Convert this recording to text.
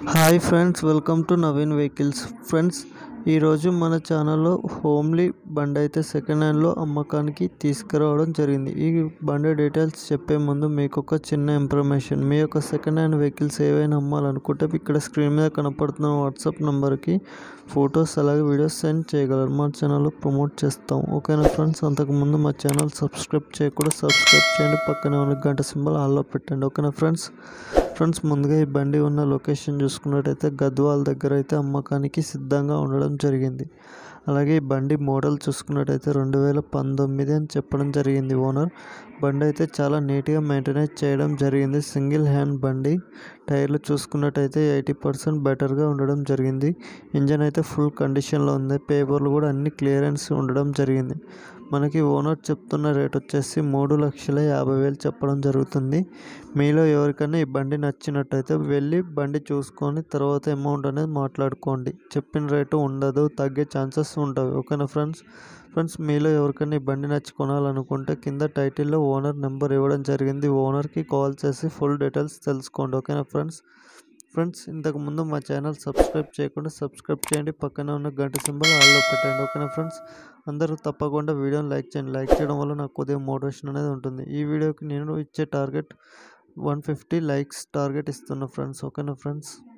hi friends welcome to Naveen vehicles friends ఈరోజు మన ఛానల్లో హోమ్లీ బండి అయితే సెకండ్ హ్యాండ్లో అమ్మకానికి తీసుకురావడం జరిగింది ఈ బండి డీటెయిల్స్ చెప్పే ముందు మీకు ఒక చిన్న ఇన్ఫర్మేషన్ మీ యొక్క సెకండ్ హ్యాండ్ వెహికల్స్ ఏవైనా అమ్మాలనుకుంటే ఇక్కడ స్క్రీన్ మీద కనపడుతున్న వాట్సాప్ నెంబర్కి ఫొటోస్ అలాగే వీడియోస్ సెండ్ చేయగలరు మా ఛానల్లో ప్రమోట్ చేస్తాం ఓకేనా ఫ్రెండ్స్ అంతకుముందు మా ఛానల్ సబ్స్క్రైబ్ చేయకుండా సబ్స్క్రైబ్ చేయండి పక్కనే ఉన్న గంట సింబల్ ఆల్లో పెట్టండి ఓకేనా ఫ్రెండ్స్ ఫ్రెండ్స్ ముందుగా ఈ బండి ఉన్న లొకేషన్ చూసుకున్నట్టయితే గద్వాల్ దగ్గర అయితే అమ్మకానికి సిద్ధంగా ఉండడం జరిగింది అలాగే ఈ బండి మోడల్ చూసుకున్నట్టయితే రెండు వేల పంతొమ్మిది అని చెప్పడం జరిగింది ఓనర్ బండి అయితే చాలా నీట్గా మెయింటెనెన్స్ చేయడం జరిగింది సింగిల్ హ్యాండ్ బండి టైర్లు చూసుకున్నట్టయితే ఎయిటీ పర్సెంట్ బెటర్గా ఉండడం జరిగింది ఇంజన్ అయితే ఫుల్ కండిషన్లో ఉంది పేపర్లు కూడా అన్ని క్లియరెన్స్ ఉండడం జరిగింది మనకి ఓనర్ చెప్తున్న రేట్ వచ్చేసి మూడు లక్షల యాభై వేలు చెప్పడం జరుగుతుంది మీలో ఎవరికైనా ఈ బండి నచ్చినట్టయితే వెళ్ళి బండి చూసుకొని తర్వాత అమౌంట్ అనేది మాట్లాడుకోండి చెప్పిన రేటు ఉండదు తగ్గే ఛాన్సెస్ ఉంటాయి ఓకేనా ఫ్రెండ్స్ ఫ్రెండ్స్ మీలో ఎవరికైనా ఈ బండి నచ్చి కొనాలనుకుంటే కింద టైటిల్లో ఓనర్ నెంబర్ ఇవ్వడం జరిగింది ఓనర్కి కాల్ చేసి ఫుల్ డీటెయిల్స్ తెలుసుకోండి ఓకేనా ఫ్రెండ్స్ ఫ్రెండ్స్ ఇంతకుముందు మా ఛానల్ సబ్స్క్రైబ్ చేయకుండా సబ్స్క్రైబ్ చేయండి పక్కనే ఉన్న గంట సింబల్ ఆల్లో పెట్టండి ఓకేనా ఫ్రెండ్స్ అందరూ తప్పకుండా వీడియోని లైక్ చేయండి లైక్ చేయడం వల్ల నాకు కొద్దిగా మోటివేషన్ అనేది ఉంటుంది ఈ వీడియోకి నేను ఇచ్చే target one fifty likes target ఇస్తున్నా ఫ్రెండ్స్ ఓకేనా ఫ్రెండ్స్